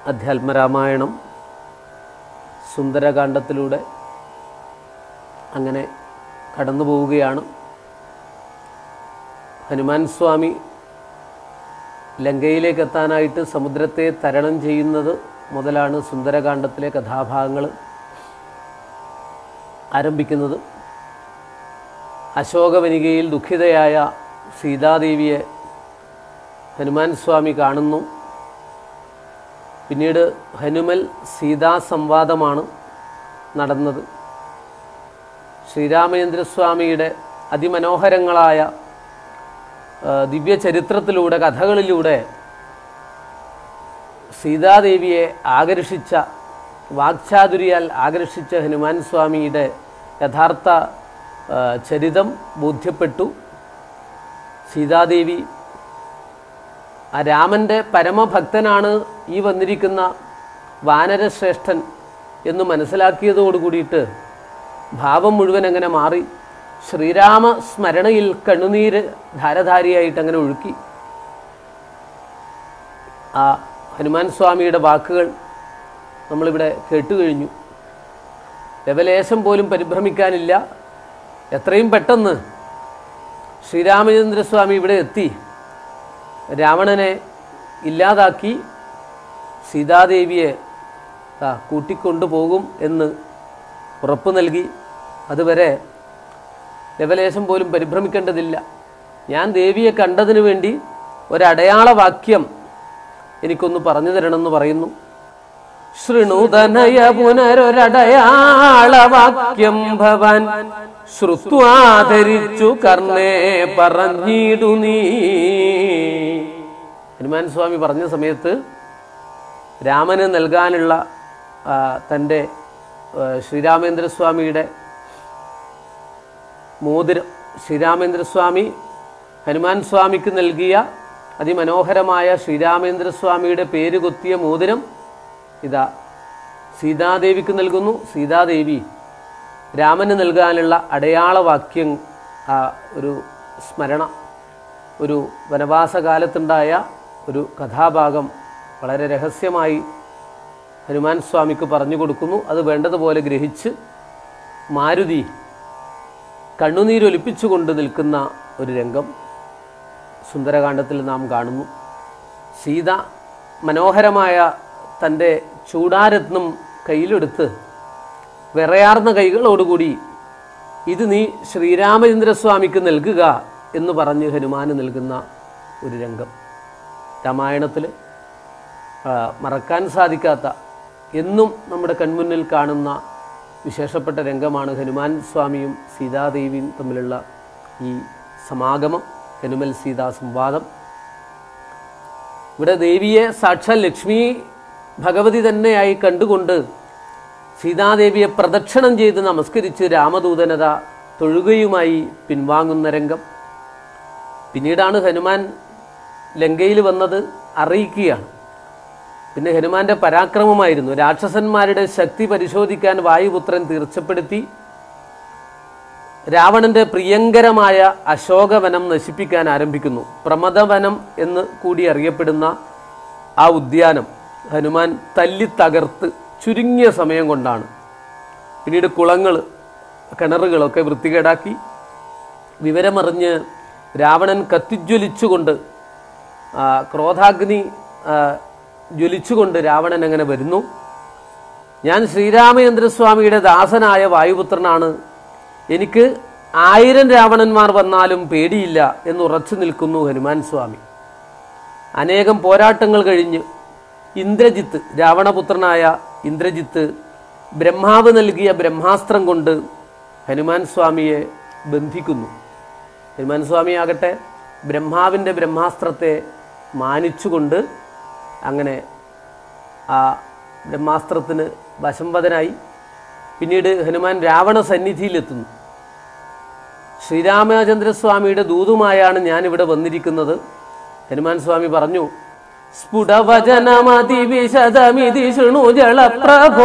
അധ്യാത്മരാമായണം സുന്ദരകാന്ഡത്തിലൂടെ അങ്ങനെ കടന്നു പോവുകയാണ് ഹനുമാൻ സ്വാമി ലങ്കയിലേക്ക് എത്താനായിട്ട് സമുദ്രത്തെ തരണം ചെയ്യുന്നത് മുതലാണ് സുന്ദരകാന്ഡത്തിലെ കഥാഭാഗങ്ങൾ ആരംഭിക്കുന്നത് അശോകവനികയിൽ ദുഃഖിതയായ സീതാദേവിയെ ഹനുമാൻ സ്വാമി കാണുന്നു പിന്നീട് ഹനുമൽ സീതാ സംവാദമാണ് നടന്നത് ശ്രീരാമചന്ദ്രസ്വാമിയുടെ അതിമനോഹരങ്ങളായ ആ, ദിവ്യചരിത്രത്തിലൂടെ കഥകളിലൂടെ സീതാദേവിയെ ആകർഷിച്ച വാക്ചാതുരിയാൽ ആകർഷിച്ച ഹനുമാൻ സ്വാമിയുടെ യഥാർത്ഥ ആ, ചരിതം ബോധ്യപ്പെട്ടു സീതാദേവി ആ രാമൻ്റെ പരമഭക്തനാണ് ഈ വന്നിരിക്കുന്ന വാനരശ്രേഷ്ഠൻ എന്ന് മനസ്സിലാക്കിയതോടു കൂടിയിട്ട് ഭാവം മുഴുവൻ അങ്ങനെ മാറി ശ്രീരാമ സ്മരണയിൽ കണ്ണുനീര് ധാരധാരിയായിട്ട് അങ്ങനെ ഒഴുക്കി ആ ഹനുമാൻ സ്വാമിയുടെ വാക്കുകൾ നമ്മളിവിടെ കേട്ടുകഴിഞ്ഞു ലവലേശം പോലും പരിഭ്രമിക്കാനില്ല എത്രയും പെട്ടെന്ന് ശ്രീരാമചന്ദ്രസ്വാമി ഇവിടെ എത്തി രാവണനെ ഇല്ലാതാക്കി സീതാദേവിയെ ആ, കൂട്ടിക്കൊണ്ടുപോകും എന്ന് ഉറപ്പ് നൽകി അതുവരെ ലവലേശം പോലും പരിഭ്രമിക്കേണ്ടതില്ല ഞാൻ ദേവിയെ കണ്ടതിന് വേണ്ടി ഒരടയാള വാക്യം എനിക്കൊന്ന് പറഞ്ഞു തരണമെന്ന് പറയുന്നു ശൃണുതനയ പുനരൊരടയാളവാക്യം ഭവാൻ ശ്രുത്വാധരിച്ചു കർണേ പറഞ്ഞിടു നീ ഹനുമാൻ സ്വാമി പറഞ്ഞ സമയത്ത് രാമന് നൽകാനുള്ള ആ, തൻ്റെ ആ, ശ്രീരാമേന്ദ്രസ്വാമിയുടെ മോതിരം ശ്രീരാമേന്ദ്രസ്വാമി ഹനുമാൻ സ്വാമിക്ക് നൽകിയ അതിമനോഹരമായ ശ്രീരാമേന്ദ്രസ്വാമിയുടെ പേര് കൊത്തിയ മോതിരം ഇതാ സീതാദേവിക്ക് നൽകുന്നു സീതാദേവി രാമന് നൽകാനുള്ള അടയാളവാക്യം ആ ഒരു സ്മരണ ഒരു വനവാസകാലത്തുണ്ടായ ഒരു കഥാഭാഗം വളരെ രഹസ്യമായി ഹനുമാൻ സ്വാമിക്ക് പറഞ്ഞു കൊടുക്കുന്നു അത് വേണ്ടതുപോലെ ഗ്രഹിച്ച് മാരുതി കണ്ണുനീരൊലിപ്പിച്ചുകൊണ്ട് നിൽക്കുന്ന ഒരു രംഗം സുന്ദരകാന്ഡത്തിൽ നാം കാണുന്നു സീത മനോഹരമായ തൻ്റെ ചൂടാരത്നം കയ്യിലെടുത്ത് വിറയാർന്ന കൈകളോടുകൂടി ഇത് നീ ശ്രീരാമചന്ദ്രസ്വാമിക്ക് നൽകുക എന്ന് പറഞ്ഞ് ഹനുമാന് നൽകുന്ന ഒരു രംഗം രാമായണത്തിൽ ആ, മറക്കാൻ സാധിക്കാത്ത എന്നും നമ്മുടെ കൺമുന്നിൽ കാണുന്ന വിശേഷപ്പെട്ട രംഗമാണ് ഹനുമാൻ സ്വാമിയും സീതാദേവിയും തമ്മിലുള്ള ഈ സമാഗമം ഹനുമൽ സീതാ സംവാദം ഇവിടെ ദേവിയെ സാക്ഷാൽ ലക്ഷ്മി ഭഗവതി തന്നെയായി കണ്ടുകൊണ്ട് സീതാദേവിയെ പ്രദക്ഷിണം ചെയ്ത് നമസ്കരിച്ച് രാമദൂതനത തൊഴുകയുമായി പിൻവാങ്ങുന്ന രംഗം പിന്നീടാണ് ഹനുമാൻ ലങ്കയിൽ വന്നത് അറിയിക്കുകയാണ് പിന്നെ ഹനുമാന്റെ പരാക്രമമായിരുന്നു രാക്ഷസന്മാരുടെ ശക്തി പരിശോധിക്കാൻ വായുപുത്രൻ തീർച്ചപ്പെടുത്തി രാവണന്റെ പ്രിയങ്കരമായ അശോകവനം നശിപ്പിക്കാൻ ആരംഭിക്കുന്നു പ്രമദവനം എന്ന് കൂടി അറിയപ്പെടുന്ന ആ ഉദ്യാനം ഹനുമാൻ തല്ലി തകർത്ത് ചുരുങ്ങിയ സമയം കൊണ്ടാണ് പിന്നീട് കുളങ്ങൾ കിണറുകളൊക്കെ വൃത്തികേടാക്കി വിവരമറിഞ്ഞ് രാവണൻ കത്തിജ്വലിച്ചുകൊണ്ട് ആ, ക്രോധാഗ്നി ആ, ജ്വലിച്ചുകൊണ്ട് രാവണൻ അങ്ങനെ വരുന്നു ഞാൻ ശ്രീരാമചന്ദ്രസ്വാമിയുടെ ദാസനായ വായുപുത്രനാണ് എനിക്ക് ആയിരം രാവണന്മാർ വന്നാലും പേടിയില്ല എന്ന് ഉറച്ചു നിൽക്കുന്നു ഹനുമാൻ സ്വാമി അനേകം പോരാട്ടങ്ങൾ കഴിഞ്ഞ് ഇന്ദ്രജിത്ത് രാവണപുത്രനായ ഇന്ദ്രജിത്ത് ബ്രഹ്മാവ് നൽകിയ ബ്രഹ്മാസ്ത്രം കൊണ്ട് ഹനുമാൻ സ്വാമിയെ ബന്ധിക്കുന്നു ഹനുമാൻ സ്വാമി ആകട്ടെ ബ്രഹ്മാവിൻ്റെ ബ്രഹ്മാസ്ത്രത്തെ മാനിച്ചുകൊണ്ട് അങ്ങനെ ആ ബ്രഹ്മാസ്ത്രത്തിന് വശംവദനായി പിന്നീട് ഹനുമാൻ രാവണ സന്നിധിയിലെത്തുന്നു ശ്രീരാമചന്ദ്രസ്വാമിയുടെ ദൂതുമായാണ് ഞാൻ ഇവിടെ വന്നിരിക്കുന്നത് ഹനുമാൻ സ്വാമി പറഞ്ഞു സ്ഫുടവചനമതിവിശദമിതി ശൃണു ജളപ്രഭോ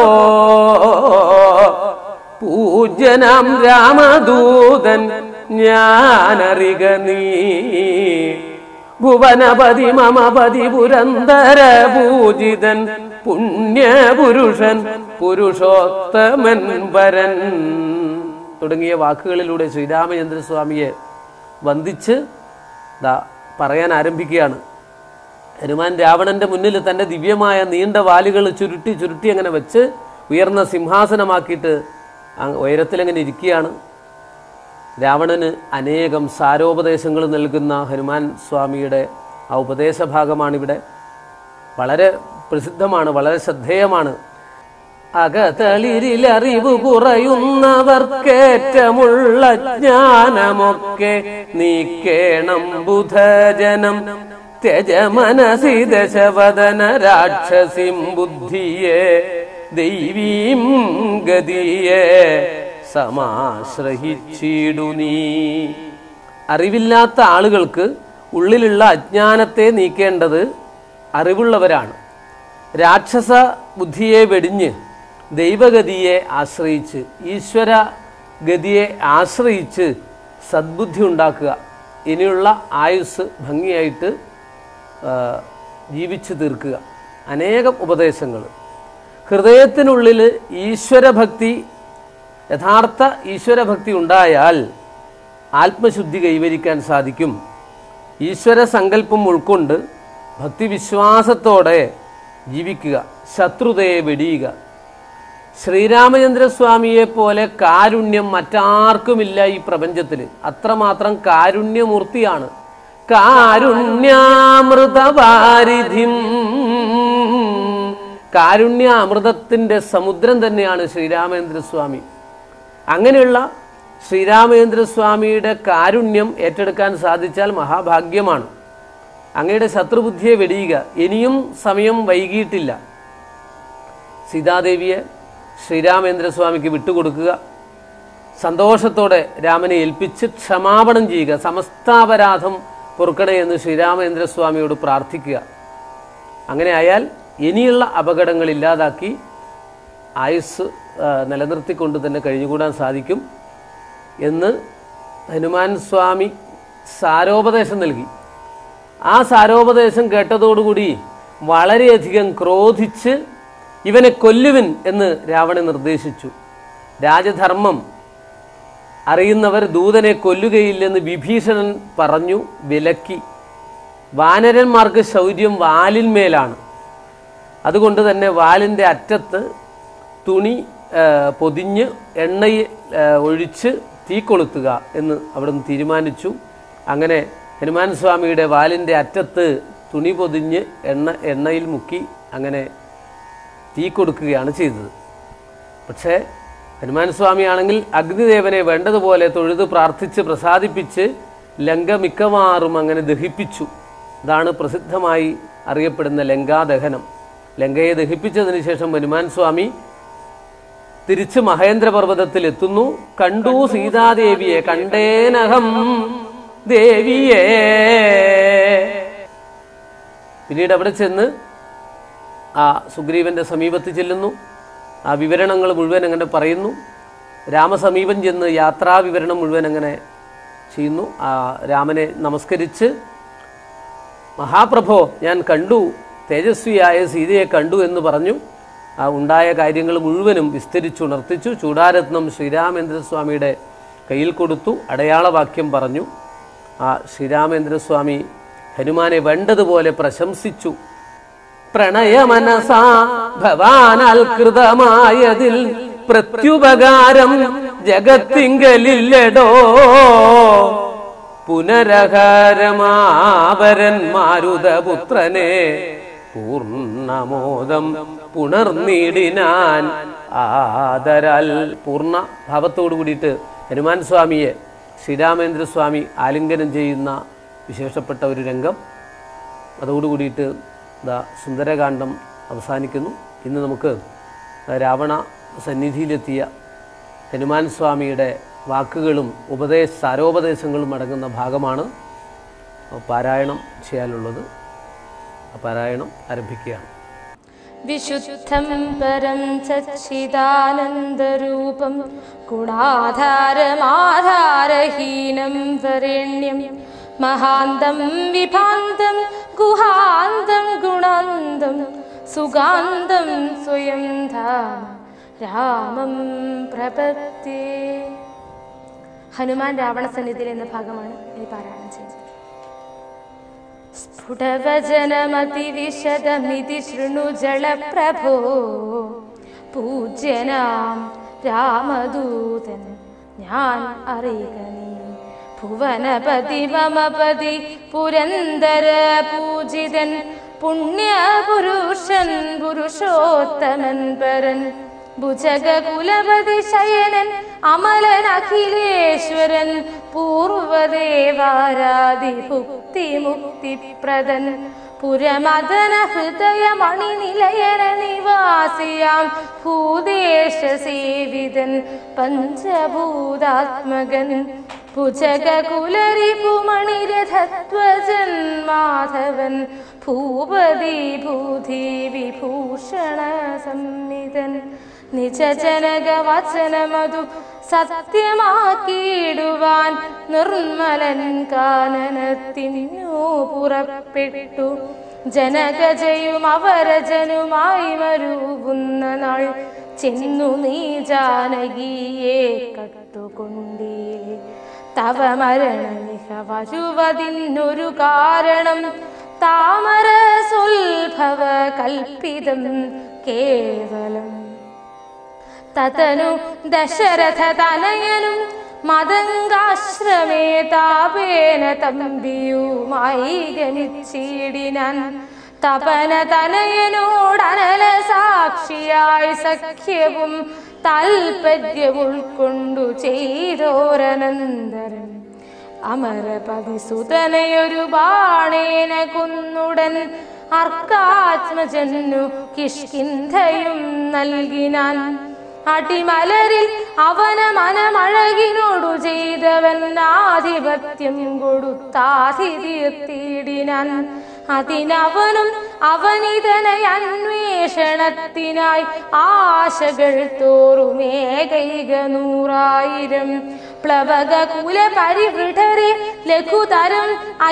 പൂജ്യനാം രാമദൂതൻ ഞാനറിക നീ ഭുവനപതി മമപതി പുരന്തര പൂജിതൻ പുണ്യപുരുഷൻ പുരുഷോത്തമൻ വരൻ തുടങ്ങിയ വാക്കുകളിലൂടെ ശ്രീരാമചന്ദ്രസ്വാമിയെ വന്ദിച്ച് ദാ പറയാൻ ആരംഭിക്കുകയാണ് ഹനുമാൻ രാവണന്റെ മുന്നിൽ തന്റെ ദിവ്യമായ നീണ്ട വാലുകൾ ചുരുട്ടി ചുരുട്ടി അങ്ങനെ വെച്ച് ഉയർന്ന സിംഹാസനമാക്കിയിട്ട് അങ്ങ് ഉയരത്തിലങ്ങനെ ഇരിക്കുകയാണ് രാവണന് അനേകം സാരോപദേശങ്ങൾ നൽകുന്ന ഹനുമാൻ സ്വാമിയുടെ ആ ഉപദേശ ഭാഗമാണിവിടെ വളരെ പ്രസിദ്ധമാണ് വളരെ ശ്രദ്ധേയമാണ് അകതളിരിലറിവ് കുറയുന്നവർക്കേറ്റമുള്ള ജ്ഞാനമൊക്കെ നീക്കേണം ബുധജനം ത്യജ മനസി ദശവദന രാക്ഷസിം ബുദ്ധിയെ ദൈവീം ഗതിയെ സമാശ്രയിച്ചിടു നീ അറിവില്ലാത്ത ആളുകൾക്ക് ഉള്ളിലുള്ള അജ്ഞാനത്തെ നീക്കേണ്ടത് അറിവുള്ളവരാണ് രാക്ഷസ ബുദ്ധിയെ വെടിഞ്ഞ് ദൈവഗതിയെ ആശ്രയിച്ച് ഈശ്വര ഗതിയെ ആശ്രയിച്ച് സദ്ബുദ്ധി ഉണ്ടാക്കുക ഇനിയുള്ള ആയുസ് ഭംഗിയായിട്ട് ആ, ജീവിച്ചു തീർക്കുക അനേകം ഉപദേശങ്ങൾ ഹൃദയത്തിനുള്ളിൽ ഈശ്വരഭക്തി യഥാർത്ഥ ഈശ്വരഭക്തി ഉണ്ടായാൽ ആത്മശുദ്ധി കൈവരിക്കാൻ സാധിക്കും ഈശ്വര സങ്കല്പം ഉൾക്കൊണ്ട് ഭക്തിവിശ്വാസത്തോടെ ജീവിക്കുക ശത്രുതയെ വെടിയുക ശ്രീരാമചന്ദ്രസ്വാമിയെ പോലെ കാരുണ്യം മറ്റാർക്കുമില്ല ഈ പ്രപഞ്ചത്തിൽ അത്രമാത്രം കാരുണ്യമൂർത്തിയാണ് കാരുണ്യാമൃതവാരിധിം കാരുണ്യ അമൃതത്തിന്റെ സമുദ്രം തന്നെയാണ് ശ്രീരാമചന്ദ്രസ്വാമി അങ്ങനെയുള്ള ശ്രീരാമചന്ദ്രസ്വാമിയുടെ കാരുണ്യം ഏറ്റെടുക്കാൻ സാധിച്ചാൽ മഹാഭാഗ്യമാണ് അങ്ങയുടെ ശത്രുബുദ്ധിയെ വെടിയുക ഇനിയും സമയം വൈകിയിട്ടില്ല സീതാദേവിയെ ശ്രീരാമേന്ദ്രസ്വാമിക്ക് വിട്ടുകൊടുക്കുക സന്തോഷത്തോടെ രാമനെ ഏൽപ്പിച്ച് ക്ഷമാപണം ചെയ്യുക സമസ്താപരാധം പൊറുക്കണേ എന്ന് ശ്രീരാമേന്ദ്രസ്വാമിയോട് പ്രാർത്ഥിക്കുക അങ്ങനെ ആയാൽ ഇനിയുള്ള അപകടങ്ങൾ ഇല്ലാതാക്കി ആയുസ് ആ, നിലനിർത്തിക്കൊണ്ട് തന്നെ കഴിഞ്ഞുകൂടാൻ സാധിക്കും എന്ന് ഹനുമാൻ സ്വാമി സാരോപദേശം നൽകി ആ സാരോപദേശം കേട്ടതോടുകൂടി വളരെയധികം ക്രോധിച്ച് ഇവനെ കൊല്ലുവിൻ എന്ന് രാവണൻ നിർദ്ദേശിച്ചു രാജധർമ്മം അറിയുന്നവർ ദൂതനെ കൊല്ലുകയില്ലെന്ന് വിഭീഷണൻ പറഞ്ഞു വിലക്കി വാനരന്മാർക്ക് ശൗര്യം വാലിന്മേലാണ് അതുകൊണ്ട് തന്നെ വാലിൻ്റെ അറ്റത്ത് തുണി ആ, പൊതിഞ്ഞ് എണ്ണയിൽ ആ, ഒഴിച്ച് തീ കൊളുത്തുക എന്ന് അവിടുന്ന് തീരുമാനിച്ചു അങ്ങനെ ഹനുമാൻ സ്വാമിയുടെ വാലിൻ്റെ അറ്റത്ത് തുണി പൊതിഞ്ഞ് എണ്ണ എണ്ണയിൽ മുക്കി അങ്ങനെ തീ കൊടുക്കുകയാണ് ചെയ്തത് പക്ഷേ ഹനുമാൻ സ്വാമിയാണെങ്കിൽ അഗ്നിദേവനെ വേണ്ടതുപോലെ തൊഴുത് പ്രാർത്ഥിച്ച് പ്രസാദിപ്പിച്ച് ലങ്ക മിക്കവാറും അങ്ങനെ ദഹിപ്പിച്ചു ഇതാണ് പ്രസിദ്ധമായി അറിയപ്പെടുന്ന ലങ്കാദഹനം ലങ്കയെ ദഹിപ്പിച്ചതിന് ശേഷം ഹനുമാൻ സ്വാമി തിരിച്ച് മഹേന്ദ്രപർവ്വതത്തിൽ എത്തുന്നു കണ്ടു സീതാദേവിയെ കണ്ടേനഹം ദേവിയേ പിന്നീട് അവിടെ ചെന്ന് ആ സുഗ്രീവന്റെ സമീപത്ത് ചെല്ലുന്നു ആ വിവരണങ്ങൾ മുഴുവൻ അങ്ങനെ പറയുന്നു രാമസമീപം ചെന്ന് യാത്രാ വിവരണം മുഴുവൻ അങ്ങനെ ചെയ്യുന്നു ആ രാമനെ നമസ്കരിച്ച് മഹാപ്രഭോ ഞാൻ കണ്ടു തേജസ്വിയായ സീതയെ കണ്ടു എന്ന് പറഞ്ഞു ആ ഉണ്ടായ കാര്യങ്ങൾ മുഴുവനും വിസ്തരിച്ചുണർത്തിച്ചു ചൂടാരത്നം ശ്രീരാമേന്ദ്രസ്വാമിയുടെ കയ്യിൽ കൊടുത്തു അടയാളവാക്യം പറഞ്ഞു ആ ശ്രീരാമേന്ദ്രസ്വാമി ഹനുമാനെ വേണ്ടതുപോലെ പ്രശംസിച്ചു പ്രണയമനസാ ഭവാനാൽ കൃതമായതിൽ പ്രത്യുപകാരം ജഗത്തിങ്കലില്ലടോ പുനരഹരമാവരൻ മാരുതപുത്രനെ പൂർണ്ണമോദം പുണർന്നിടിനാൻ ആദരാൽ പൂർണ്ണ ഭാവത്തോടു കൂടിയിട്ട് ഹനുമാൻ സ്വാമിയെ ശ്രീരാമേന്ദ്രസ്വാമി ആലിംഗനം ചെയ്യുന്ന വിശേഷപ്പെട്ട ഒരു രംഗം അതോടുകൂടിയിട്ട് ദാ സുന്ദരകാന്ഡം അവസാനിക്കുന്നു ഇന്ന് നമുക്ക് രാവണ സന്നിധിയിലെത്തിയ ഹനുമാൻ സ്വാമിയുടെ വാക്കുകളും ഉപദേശ സാരോപദേശങ്ങളും അടങ്ങുന്ന ഭാഗമാണ് പാരായണം ചെയ്യാനുള്ളത് ആ പാരായണം ആരംഭിക്കുകയാണ് വിശുദ്ധം പരം സച്ചിദാനന്ദരൂപം ഗുണാധാരമാധാരഹീനം വരേണ്യം മഹാന്തം വിഭാന്തം ഗുഹാന്തം ഗുണാന്തം സുഗാന്തം സ്വയം ധാമ രാമം പ്രപത്തേ ഹനുമാൻ രാവണ സന്നിധിയിൽ എന്ന ഭാഗമാണ് ഇനി പാരായണം ചെയ്യുന്നത് സ്ഫുടവചനമതിവിശദമിതി ശൃണു ജളപ്രഭോ പൂജ്യനാം രാമദൂതൻ ഞാൻ അറിയുക നീ ഭുവനപതി മമപതി പുരന്തര പൂജിതൻ പുണ്യപുരുഷൻ പുരുഷോത്തമൻ പരൻ ഭുജഗ കുലപതി ശയനൻ അമലൻ അഖിലേശ്വരൻ പൂർവദേവാരാധി ഭുക്തി മുക്തിപ്രദൻ പുരമദന ഹൃദയമണി നിലയന നിവാസിയാം ഭൂദേശ സേവിതൻ പഞ്ചഭൂതാത്മകൻ ഭുജഗ കുലരിപുമണിരഥത്വജൻ മാധവൻ ഭൂപതി ഭൂതി വിഭൂഷണ സംവിധൻ നിജജനക വചനമതു സത്യമാക്കിയിടുവാൻ നിർമ്മലൻ കാനനത്തിനു പുറപ്പെട്ടു ജനകജയും അവരജനുമായി മരുവുന്ന നാൾ ചെന്നു നീ ജാനകിയെ കട്ടുകൊണ്ടീലേ തവ മരണമിഹ വരുവതിനൊരു കാരണം താമര സുൽഭവ കൽപ്പിതം കേവലം തതനു ദശരഥ തനയനും മതങ്കാശ്രമേ താപേന തമ്പിയുമായി ഗമിച്ചിടിനാൻ തപന തനയനോടനല സാക്ഷിയായി സഖ്യവും താൽപര്യം ഉൾക്കൊണ്ടു ചെയ്തോരനന്തരൻ അമരപതി സുതനയൊരു ബാണേന കുന്നുടൻ അർക്കാത്മജന്നു കിഷ്കിന്ധയും നൽകിനാൻ അടിമലരിൽ അവന മനമഴകിനോടു ചെയ്തവൻ ആധിപത്യം കൊടുത്താധി തീർത്തിയിടിനാൻ അതിനവനും അവനിതനെ അന്വേഷണത്തിനായി ആശകൾ തോറുമേകൈക നൂറായിരം പ്ലവക കുല പരിവൃഢരെ ലഘുതരം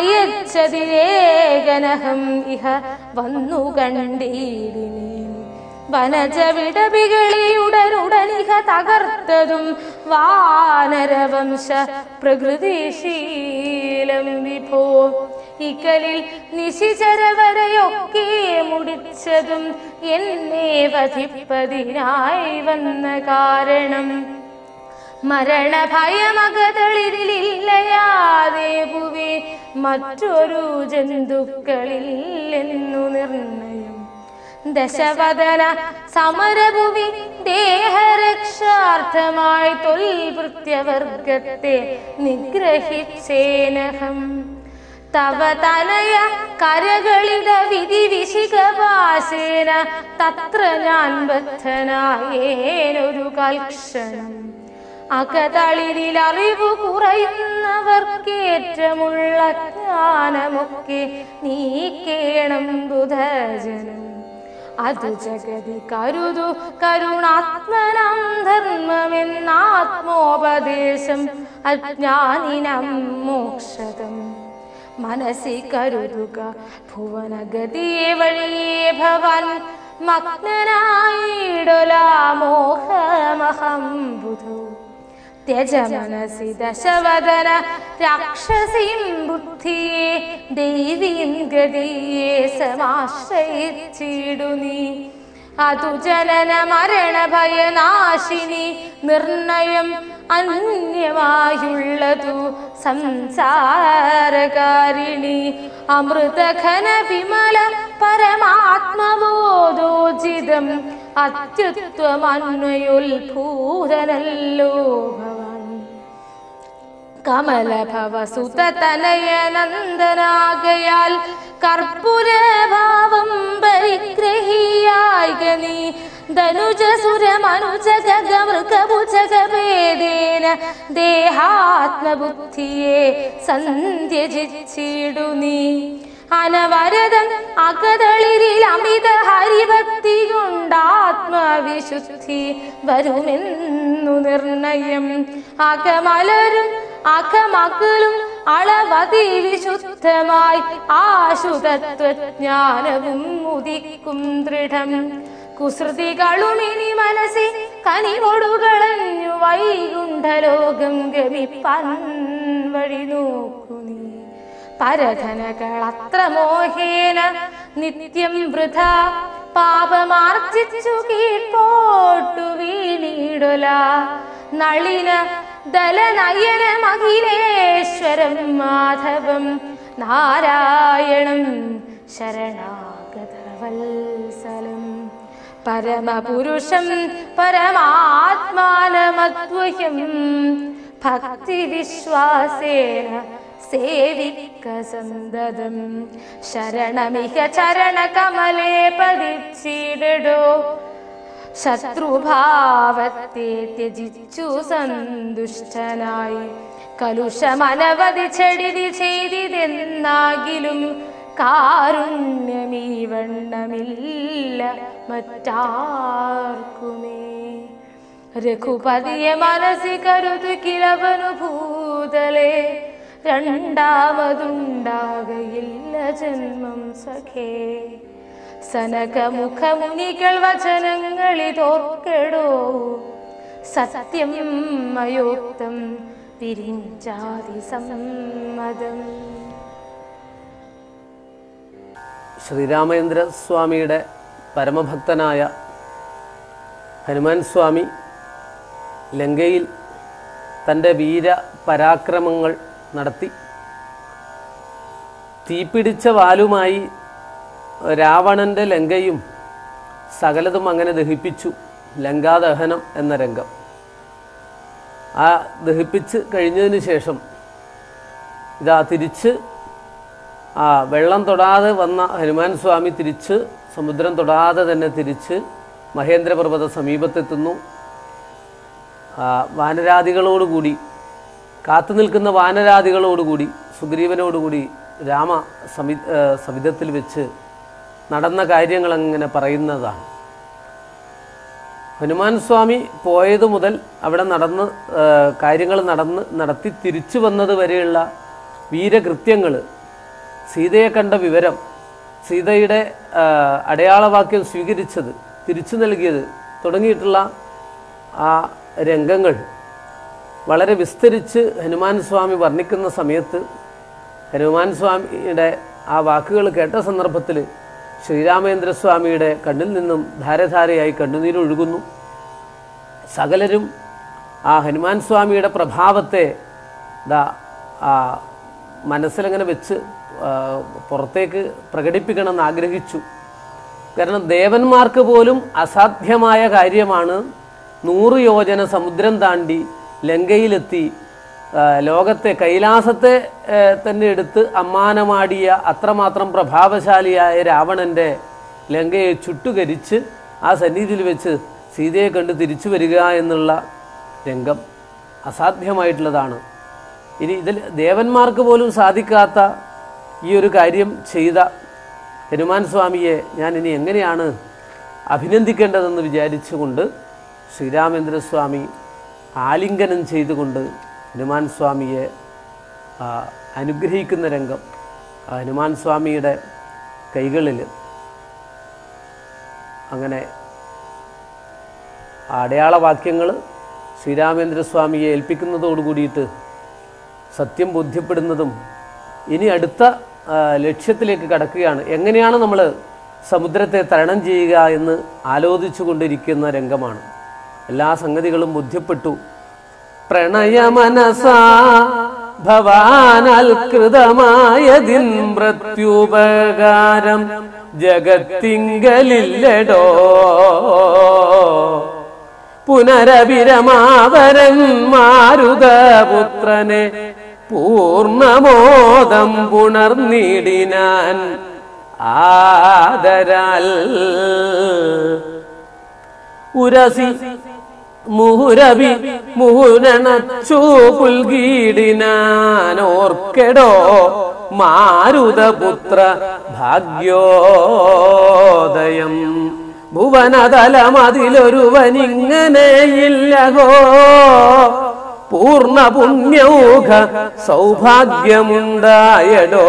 അയച്ചതിലേകനഹം ഇഹ വന്നു കണ്ടീടിനേ വനജ വിടവികളിയുടനുടനിഹ തകർത്തതും വാനരവംശ പ്രകൃതിശീലം വിഭോ ഇക്കലിൽ നിശിചരവരെയൊക്കെ മുടിച്ചതും എന്നെ വധിപ്പതിനായി വന്ന കാരണം മരണഭയമകതളിരില്ലയാതെ ഭുവി മറ്റൊരു ജന്തുക്കളിൽ എന്നു നിർണയം ദശവദന സമരഭുവി ദേഹരക്ഷാർത്ഥമായി തൊൽവൃത്യവർഗത്തെ നിഗ്രഹിച്ചേനഹം തവ തനയ കരകളിത വിധി വിശികപാശേന തത്ര ഞാൻ ബദ്ധനായേനൊരു കൽക്ഷണം അകതളിരിൽ അറിവു കുറയുന്നവർക്കേറ്റമുള്ള ജ്ഞാനമൊക്കെ നീക്കേണം ബുധജനം അതു ജഗതി കരുതു കരുണാത്മനം ധർമ്മമെന്നാത്മോപദേശം അജ്ഞാനിനം മോക്ഷതം മനസ്സി കരുതുക ഭുവനഗതിയെ വഴിയേ ഭവാൻ മഗ്നനായിടൊലാമോഹമഹം ബുധു ത്യജ മനസി ദശവദന രാക്ഷസീം ബുദ്ധിയെ ദൈവീം ഗതിയെ സമാശ്രയിച്ചിടു നീ അതു ജനന മരണ ഭയനാശിനി നിർണയം അന്യമായുള്ളതു സംസാരകാരിണി അമൃതഘന വിമല പരമാത്മബോധോചിതം അത്യുത്വമന്വയുൽഭൂതനല്ലോ ഭവാൻ കമലഭവസുതനയനന്ദനാകയാൽ കർപ്പുരഭാവം പരിഗ്രഹിയായിക നീ ധനുജസുരമനുജഗമൃഗഭുജഗഭേദേന ദേഹാത്മബുദ്ധിയെ സന്ധ്യജിച്ചിടു നീ അനവരതം അകതളിരിൽ അമിത ഹരിഭക്തി കൊണ്ടാത്മവിശുദ്ധി വരുമെന്നു നിർണയം അകമലരും അകമകളും അളവതി വിശുദ്ധമായി ആശുതത്വജ്ഞാനവും ഉദിക്കും ദൃഢം കുസൃതികളുമിനി മനസ്സി കനിമൊടുകളഞ്ഞു വൈകുണ്ഠലോകം ഗമിപ്പാൻ വഴി നോക്കു നീ പരധനകളത്ര മോഹേന നിത്യം വൃഥ പാപമാർജിച്ചു കീഴ്പോട്ടു വീണിടല നളിന ദലനയന മഹിലേശ്വരം മാധവം നാരായണം ശരണാഗതവത്സലം പരമപുരുഷം പരമാത്മാനമദ്വഹ്യം ഭക്തിവിശ്വാസേന സേവിക്ക സന്തതം ശരണമിക ചരണകമലേ പതിച്ചിടടോ ശത്രുഭാവത്തെ ത്യജിച്ചു സന്തുഷ്ടനായി കലുഷമനവധി ചെടിതി ചെയ്തിതെന്നാകിലും കാരുണ്യമീ വണ്ണമില്ല മറ്റാർക്കുമേ രഘുപതിയെ മനസ്സി കരുതു കിളവനു ഭൂതലേ രണ്ടാമതുണ്ടാകയില്ല ജന്മം സഖേ സനകമുഖമുനികൾ വചനങ്ങളിതോർക്കെടോ സത്യം മയോക്തം വിരിഞ്ചാതി സമ്മതം ശ്രീരാമചന്ദ്ര സ്വാമിയുടെ പരമഭക്തനായ ഹനുമാൻ സ്വാമി ലങ്കയിൽ തൻ്റെ വീര പരാക്രമങ്ങൾ നടത്തി തീപിടിച്ച വാലുമായി രാവണൻ്റെ ലങ്കയും സകലതും അങ്ങനെ ദഹിപ്പിച്ചു ലങ്കാദഹനം എന്ന രംഗം ആ ദഹിപ്പിച്ച് കഴിഞ്ഞതിന് ശേഷം ഇതാ തിരിച്ച് ആ വെള്ളം തൊടാതെ വന്ന ഹനുമാൻ സ്വാമി തിരിച്ച് സമുദ്രം തൊടാതെ തന്നെ തിരിച്ച് മഹേന്ദ്രപർവ്വത സമീപത്തെത്തുന്നു ആ, വാനരാദികളോടുകൂടി കാത്തു നിൽക്കുന്ന വാനരാദികളോടുകൂടി സുഗ്രീവനോടുകൂടി രാമ സമി ആ, സവിധത്തിൽ വെച്ച് നടന്ന കാര്യങ്ങൾ അങ്ങനെ പറയുന്നതാണ് ഹനുമാൻ സ്വാമി പോയത് മുതൽ അവിടെ നടന്ന് കാര്യങ്ങൾ നടന്ന് നടത്തി തിരിച്ചു വന്നത് വരെയുള്ള വീരകൃത്യങ്ങൾ സീതയെ കണ്ട വിവരം സീതയുടെ ആ, അടയാളവാക്യം സ്വീകരിച്ചത് തിരിച്ചു നൽകിയത് തുടങ്ങിയിട്ടുള്ള ആ രംഗങ്ങൾ വളരെ വിസ്തരിച്ച് ഹനുമാൻ സ്വാമി വർണ്ണിക്കുന്ന സമയത്ത് ഹനുമാൻ സ്വാമിയുടെ ആ വാക്കുകൾ കേട്ട സന്ദർഭത്തിൽ ശ്രീരാമേന്ദ്ര സ്വാമിയുടെ കണ്ണിൽ നിന്നും ധാരധാരയായി കണ്ണുനീരൊഴുകുന്നു സകലരും ആ ഹനുമാൻ സ്വാമിയുടെ പ്രഭാവത്തെ ദാ ആ മനസ്സിലങ്ങനെ വെച്ച് ആ, പുറത്തേക്ക് പ്രകടിപ്പിക്കണമെന്ന് ആഗ്രഹിച്ചു കാരണം ദേവന്മാർക്ക് പോലും അസാധ്യമായ കാര്യമാണ് നൂറ് യോജന സമുദ്രം താണ്ടി ലങ്കയിലെത്തി ആ, ലോകത്തെ കൈലാസത്തെ ഏ, തന്നെ എടുത്ത് അമ്മാനമാടിയ അത്രമാത്രം പ്രഭാവശാലിയായ രാവണന്റെ ലങ്കയെ ചുട്ടുകരിച്ച് ആ സന്നിധിയിൽ വെച്ച് സീതയെ കണ്ട് തിരിച്ചു വരിക എന്നുള്ള രംഗം അസാധ്യമായിട്ടുള്ളതാണ് ഇനി ഇതിൽ ദേവന്മാർക്ക് പോലും സാധിക്കാത്ത ഈ ഒരു കാര്യം ചെയ്ത ഹനുമാൻ സ്വാമിയെ ഞാൻ ഇനി എങ്ങനെയാണ് അഭിനന്ദിക്കേണ്ടതെന്ന് വിചാരിച്ചുകൊണ്ട് ശ്രീരാമേന്ദ്ര സ്വാമി ആലിംഗനം ചെയ്തുകൊണ്ട് ഹനുമാൻ സ്വാമിയെ ആ, അനുഗ്രഹിക്കുന്ന രംഗം ആ ഹനുമാൻ സ്വാമിയുടെ കൈകളിൽ അങ്ങനെ ആ അടയാളവാക്യങ്ങൾ ശ്രീരാമേന്ദ്ര സ്വാമിയെ ഏൽപ്പിക്കുന്നതോടു കൂടിയിട്ട് സത്യം ബോധ്യപ്പെടുന്നതും ഇനി അടുത്ത ആ, ലക്ഷ്യത്തിലേക്ക് കടക്കുകയാണ് എങ്ങനെയാണ് നമ്മൾ സമുദ്രത്തെ തരണം ചെയ്യുക എന്ന് ആലോചിച്ചു കൊണ്ടിരിക്കുന്ന രംഗമാണ് എല്ലാ സംഗതികളും ബോധ്യപ്പെട്ടു പ്രണയമനസാ ഭവാനൽകൃതമായതിൻ മൃത്യുപകാരം ജഗത്തിങ്കലില്ലടോ പുനരവിരമാവരൻ മാരുതപുത്രനെ പൂർണമോദം പുണർന്നിടിനാൻ ആദരാൽ ഉരസി മുഹുരവി മുഹുരണച്ചു പുൽകീടിനാനോർക്കെടോ മാരുതപുത്ര ഭാഗ്യോദയം ഭുവനതലമതിലൊരുവനിങ്ങനെയില്ലഹോ പൂർണ്ണ പുണ്യൗഘ സൗഭാഗ്യമുണ്ടായടോ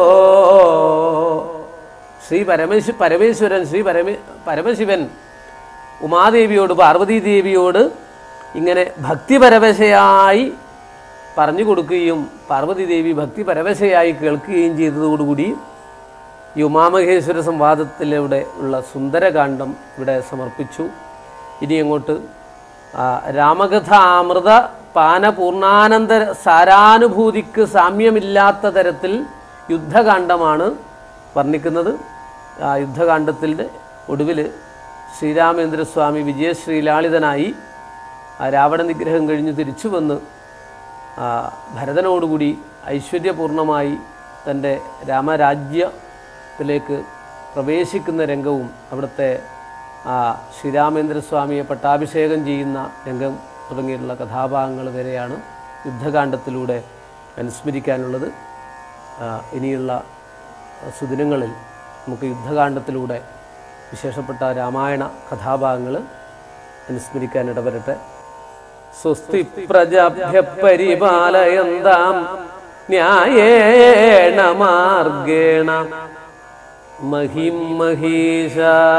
ശ്രീ പരമേശ്വ പരമേശ്വരൻ ശ്രീ പരമേ പരമശിവൻ ഉമാദേവിയോട് പാർവതീദേവിയോട് ഇങ്ങനെ ഭക്തിപരവശയായി പറഞ്ഞു കൊടുക്കുകയും പാർവതീദേവി ഭക്തിപരവശയായി കേൾക്കുകയും ചെയ്തതോടുകൂടി ഈ ഉമാമഹേശ്വര സംവാദത്തിലൂടെ ഉള്ള സുന്ദരകാന്ഡം ഇവിടെ സമർപ്പിച്ചു ഇനി അങ്ങോട്ട് ആ, രാമകഥാമൃത പാനപൂർണാനന്ദ സാരാനുഭൂതിക്ക് സാമ്യമില്ലാത്ത തരത്തിൽ യുദ്ധകാന്ഡമാണ് വർണ്ണിക്കുന്നത് ആ യുദ്ധകാന്ഡത്തിൻ്റെ ഒടുവിൽ ശ്രീരാമേന്ദ്രസ്വാമി വിജയശ്രീലാളിതനായി ആ രാവണ നിഗ്രഹം കഴിഞ്ഞ് തിരിച്ചു വന്ന് ആ, ഭരതനോടുകൂടി ഐശ്വര്യപൂർണമായി തൻ്റെ രാമരാജ്യത്തിലേക്ക് പ്രവേശിക്കുന്ന രംഗവും അവിടുത്തെ ആ ശ്രീരാമേന്ദ്രസ്വാമിയെ പട്ടാഭിഷേകം ചെയ്യുന്ന രംഗം തുടങ്ങിയിട്ടുള്ള കഥാഭാഗങ്ങൾ വരെയാണ് യുദ്ധകാന്ഡത്തിലൂടെ അനുസ്മരിക്കാനുള്ളത് ആ, ഇനിയുള്ള സുദിനങ്ങളിൽ നമുക്ക് യുദ്ധകാന്ഡത്തിലൂടെ വിശേഷപ്പെട്ട രാമായണ കഥാഭാഗങ്ങൾ അനുസ്മരിക്കാൻ ഇടവരട്ടെ സ്വസ്തി പ്രജാഭ്യ പരിപാലയന്താം ന്യായേണ മാർഗേണ മഹിം മഹീഷ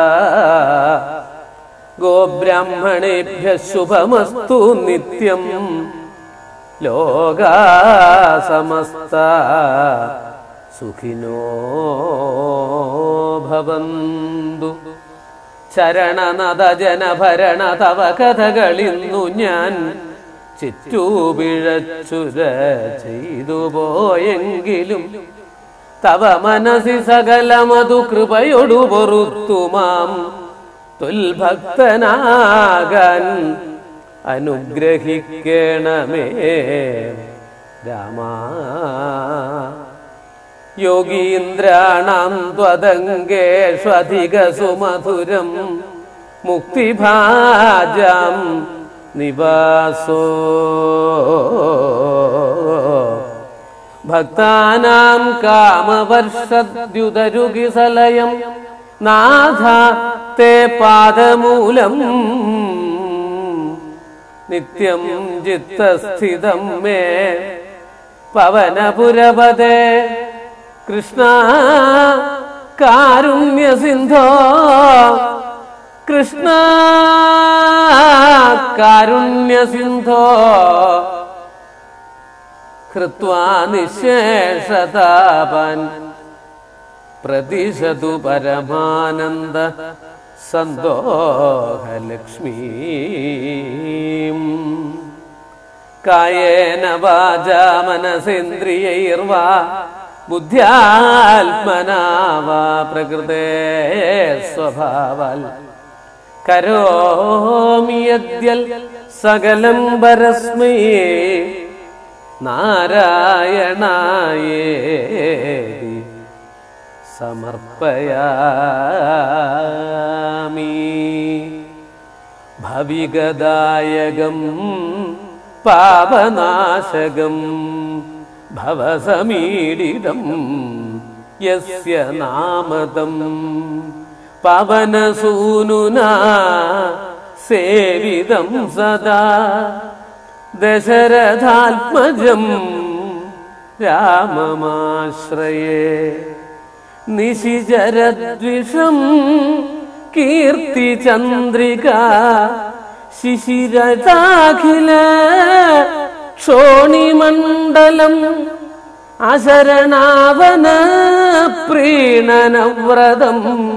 ഗോബ്രാഹ്മണേഭ്യ ശുഭമസ്തു നിത്യം ലോകാ സമസ്ത സുഖിനോ ഭവന്തു ചരണനദജനഭരണ തവ കഥകളിന്നു ഞാൻ ചിറ്റൂപിഴച്ചുര ചെയ്തു പോയെങ്കിലും തവ മനസി സകലമതു കൃപയൊടു പൊറുത്തുമാം തുൽഭക്തനാകാൻ അനുഗ്രഹിക്കണമേ രാമാ യോഗീന്ദ്രാണാം ത്വദംഗേഷ്വധിക സുമധുരം മുക്തിഭാജാം നിവാസോ ഭക്താനാം കാമവർഷദ്യുതരുകിസലയം നാഥ തേ പാദമൂലം നിത്യം ചിത്തസ്ഥിതം മേ പവനപുരപദേ കൃഷ്ണ കാരുണ്യ സിന്ധോ കൃഷ്ണ കാരുണ്യ സിന്ധോ കൃത്വാ നിശേഷതാപൻ പ്രതിശതു പരമാനന്ദ സന്തോഹലക്ഷ്മീ കായേന വാചാ മനസേന്ദ്രിയൈർവാ ബുദ്ധ്യാത്മനാ വാ പ്രകൃതേ സ്വഭാവാൽ കരോമി യദ്യൽ സകലം പരസ്മൈ നാരായണായേതി സമർപ്പയാമി ഭവിഗദായകം പാപനാശകം ഭവസമീഡിതം യസ്യ നാമതം പവനസൂനുനാ സേവിതം സദാ ദശരഥാത്മജം രാമമാശ്രയേ നിശിചരദ്വിഷം കീർത്തിചന്ദ്രിക ശിശിരതാഖില ക്ഷോണിമണ്ഡലം അശരണാവന പ്രീണനവ്രതം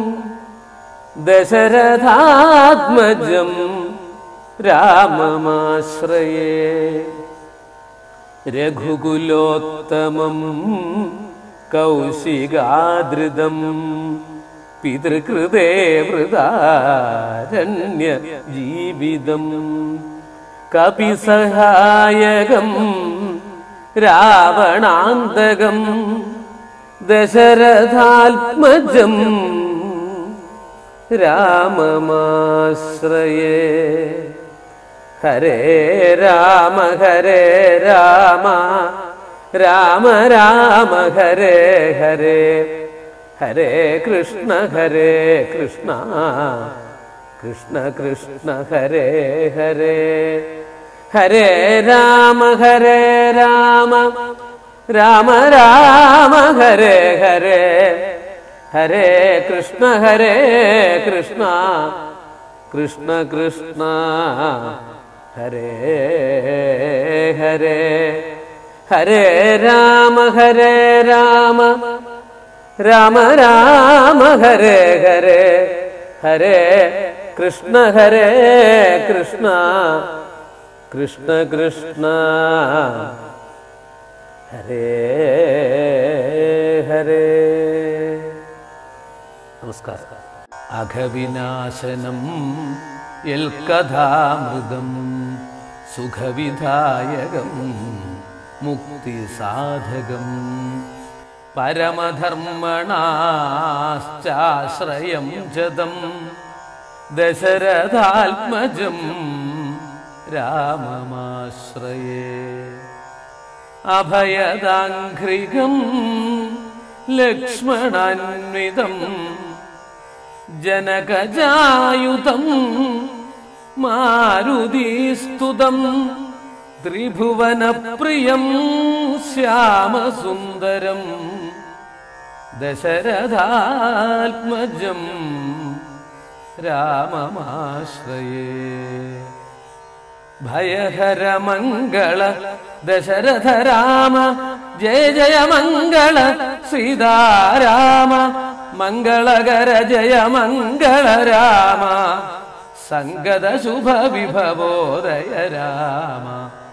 ദശരഥാത്മജം രാമമാശ്രയേ രഘുകുലോത്തമം കൗശികാദൃതം പിതൃകൃതേ വൃതാരണ്യ ജീവിതം കപിസഹായകം രാവണാന്തകം ദശരഥാത്മജം രാമമാശ്രയേ ഹരേ രാമ ഹരേ രാമ രാമ രാമ ഹരേ ഹരേ ഹരേ കൃഷ്ണ ഹരേ കൃഷ്ണ കൃഷ്ണ കൃഷ്ണ ഹരേ ഹരേ ഹരേ രാമ ഹരേ രാമ രാമ രാമ ഹരേ ഹരേ ഹരേ കൃഷ്ണ ഹരേ കൃഷ്ണ കൃഷ്ണ കൃഷ്ണ ഹരേ ഹരേ ഹരേ രാമ ഹരേ രാമ രാമ രാമ ഹരേ ഹരേ ഹരേ കൃഷ്ണ ഹരേ കൃഷ്ണ കൃഷ്ണ കൃഷ്ണ ഹരേ ഹരേ നമസ്കാരം അഘവിനാശനം യൽക്കഥാമൃതം സുഖവിധായകം മുക്തിസാധകം പരമധർമ്മണാശ്ചാശ്രയം ജതം ദശരഥാത്മജം രാമമാശ്രയേ അഭയദാഘ്രികം ലക്ഷ്മണാന്വിതം ജനകജായുധം മാരുതീസ്തുതം ത്രിഭുവനപ്രിയം ശ്യാമസുന്ദരം ദശരഥാത്മജം രാമമാശ്രയേ ഭയഹരമംഗള ദശരഥ രാമ ജയ ജയ മംഗള സീതാരാമ മംഗളകര ജയ മംഗള രാമ സംഗത ശുഭ വിഭവോദയ രാമ